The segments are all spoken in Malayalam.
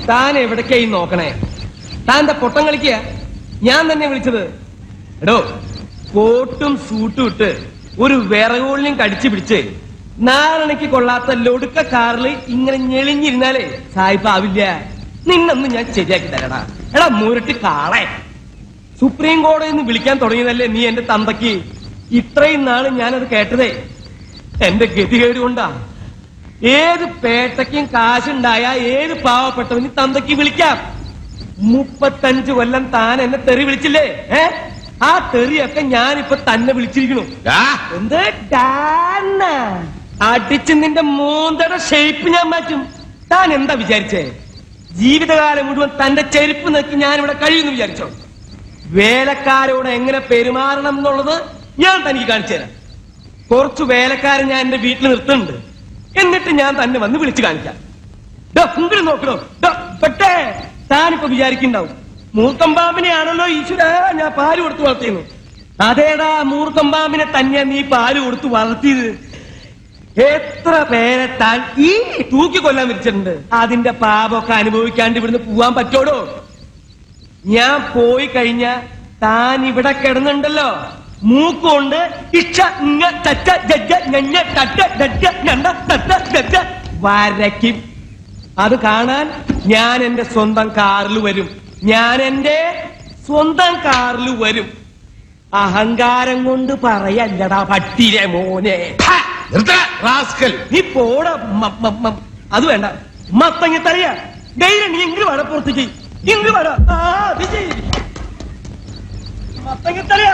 താൻ എവിടേക്കായി നോക്കണേ താൻ എന്താ പൊട്ടം കളിക്കുക ഞാൻ തന്നെ വിളിച്ചത് എടോ കോട്ടും സൂട്ടും ഇട്ട് ഒരു വിറകോളിനും കടിച്ചു പിടിച്ച് നാലണയ്ക്ക് കൊള്ളാത്ത ലൊടുക്ക കാറിൽ ഇങ്ങനെ ഞെളിഞ്ഞിരുന്നാലേ സായിപ്പ് ആവില്ല നിന്നൊന്ന് ഞാൻ ശരിയാക്കി തരടാ എടാ മുരട്ടി കാളെ സുപ്രീം കോടതിയിൽ നിന്ന് വിളിക്കാൻ തുടങ്ങിയതല്ലേ നീ എന്റെ തന്തയ്ക്ക് ഇത്രയും നാള് ഞാനത് കേട്ടതേ എന്റെ ഗതികേട് കൊണ്ടാ ഏത് പേട്ടയ്ക്കും കാശുണ്ടായ ഏത് പാവപ്പെട്ടവന് തന്തയ്ക്ക് വിളിക്കാം മുപ്പത്തഞ്ച് കൊല്ലം താൻ എന്നെ തെറി വിളിച്ചില്ലേ ഏ ആ തെറിയൊക്കെ ഞാനിപ്പൊ തന്നെ വിളിച്ചിരിക്കണു ആ, എന്ത് ഡാന്ന? അടിച്ച് നിന്റെ മൂന്തയുടെ ഷേപ്പ് ഞാൻ മാറ്റും താൻ എന്താ വിചാരിച്ചേ ജീവിതകാലം മുഴുവൻ തന്റെ ചെരുപ്പ് നോക്കി ഞാൻ ഇവിടെ കഴിയുന്നു വിചാരിച്ചോ വേലക്കാരോട് എങ്ങനെ പെരുമാറണം എന്നുള്ളത് ഞാൻ തനിക്ക് കാണിച്ചു തരാം കുറച്ച് വേലക്കാരൻ ഞാൻ എന്റെ വീട്ടിൽ നിർത്തുന്നുണ്ട് എന്നിട്ട് ഞാൻ തന്നെ വന്ന് വിളിച്ചു കാണിക്കാം ദാ, ഇങ്ങട് നോക്കണോ ദാ, പെട്ടേ താനിപ്പോ വിചാരിക്കുണ്ടാവും മൂർക്കമ്പാമ്പിനെയാണല്ലോ ഈശ്വര ഞാൻ പാല് കൊടുത്ത് വളർത്തിയെന്ന് അതേടാ മൂർക്കമ്പാമ്പിനെ തന്നെ നീ പാല് കൊടുത്ത് വളർത്തിയത് എത്ര പേരെ താൻ ഈ തൂക്കി കൊല്ലാൻ വിരിച്ചിട്ടുണ്ട് അതിന്റെ പാപമൊക്കെ അനുഭവിക്കാണ്ട് ഇവിടുന്ന് പോവാൻ പറ്റോടോ ഞാൻ പോയി കഴിഞ്ഞ താൻ ഇവിടെ കിടന്നുണ്ടല്ലോ മൂക്കുകൊണ്ട് ഇച്ച ഇങ്ങ തറ്റ ജജ്ജ ഞഞ്ഞ തട്ട ജജ്ജ ഞണ്ട തട്ട ജജ്ജ വരയ്ക്കും അത് കാണാൻ ഞാൻ എന്റെ സ്വന്തം കാറിൽ വരും ഞാൻ എന്റെ സ്വന്തം കാറിൽ വരും അഹങ്കാരം കൊണ്ട് പറയല്ലടാ പട്ടിരെ മോനെ ഹാ! നിർത്ത്, റാസ്കൽ. നീ പോടാ മ- മ- മ- അത് വേണ്ട മത്തങ്ങ തറിയ ധൈര്യം നീ ഇങ്ങ് വേട പുറത്തേക്ക് ഇങ്ങ് വേട ആ അത് ചെയ്യ് മത്തങ്ങ തറിയ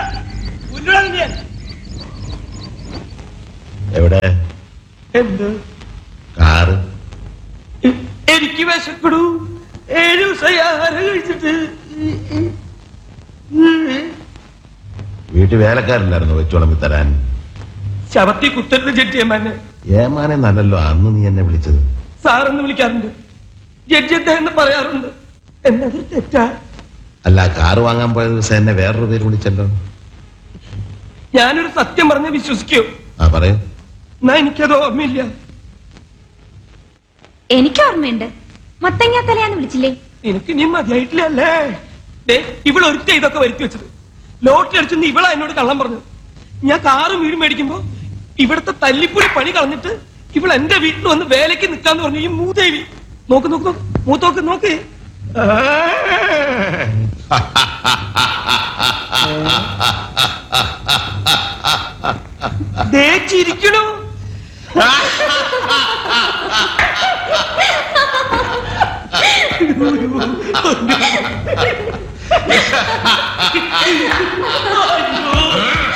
എവിടെ എന്ത് കാറ് എ- എനിക്ക് വിശപ്പെടൂ ഏഴു ദിവസമായി ആഹാരം കഴിച്ചിട്ട് വീട്ടിൽ വേലക്കാരുണ്ടായിരുന്നു വെച്ചോളമ്പി തരാൻ ശവത്തി കുത്തരുത് ജഡ്ജിയമ്മാനെ ഏമാനെ നല്ലല്ലോ അന്ന് നീ എന്നെ വിളിച്ചത് സാറെന്ന് വിളിക്കാറുണ്ട് ജഡ്ജി എന്ന് പറയാറുണ്ട് എന്നത് തെറ്റാ അല്ല കാറ് വാങ്ങാൻ പോയ ദിവസം എന്നെ വേറൊരു പേര് വിളിച്ചല്ലോ ഞാനൊരു സത്യം പറഞ്ഞ് വിശ്വസിക്കൂ ആ പറയൂ എന്നാ എനിക്കത് ഓർമ്മയില്ല എനിക്ക് ഓർമ്മയുണ്ട് മത്തങ്ങ തലയാന്ന് വിളിച്ചില്ലേ എനിക്ക് നീ മതിയായിട്ടില്ലല്ലേ ദേ, ഇവൾ ഒരുത്ത ഇതൊക്കെ വരുത്തി വെച്ചത് ലോട്ടറി അടിച്ചെന്ന് ഇവളാ എന്നോട് കള്ളം പറഞ്ഞു ഞാൻ കാറും വീടും മേടിക്കുമ്പോ ഇവിടുത്തെ തല്ലിപ്പുഴി പണി കളഞ്ഞിട്ട് ഇവൾ എന്റെ വീട്ടിൽ വന്ന് വേലയ്ക്ക് നിൽക്കാന്ന് പറഞ്ഞു ഈ മൂദേവി നോക്ക് നോക്ക് നോക്ക് മൂത്തോക്ക് നോക്ക് ആ. ദേ ചിരിക്കണു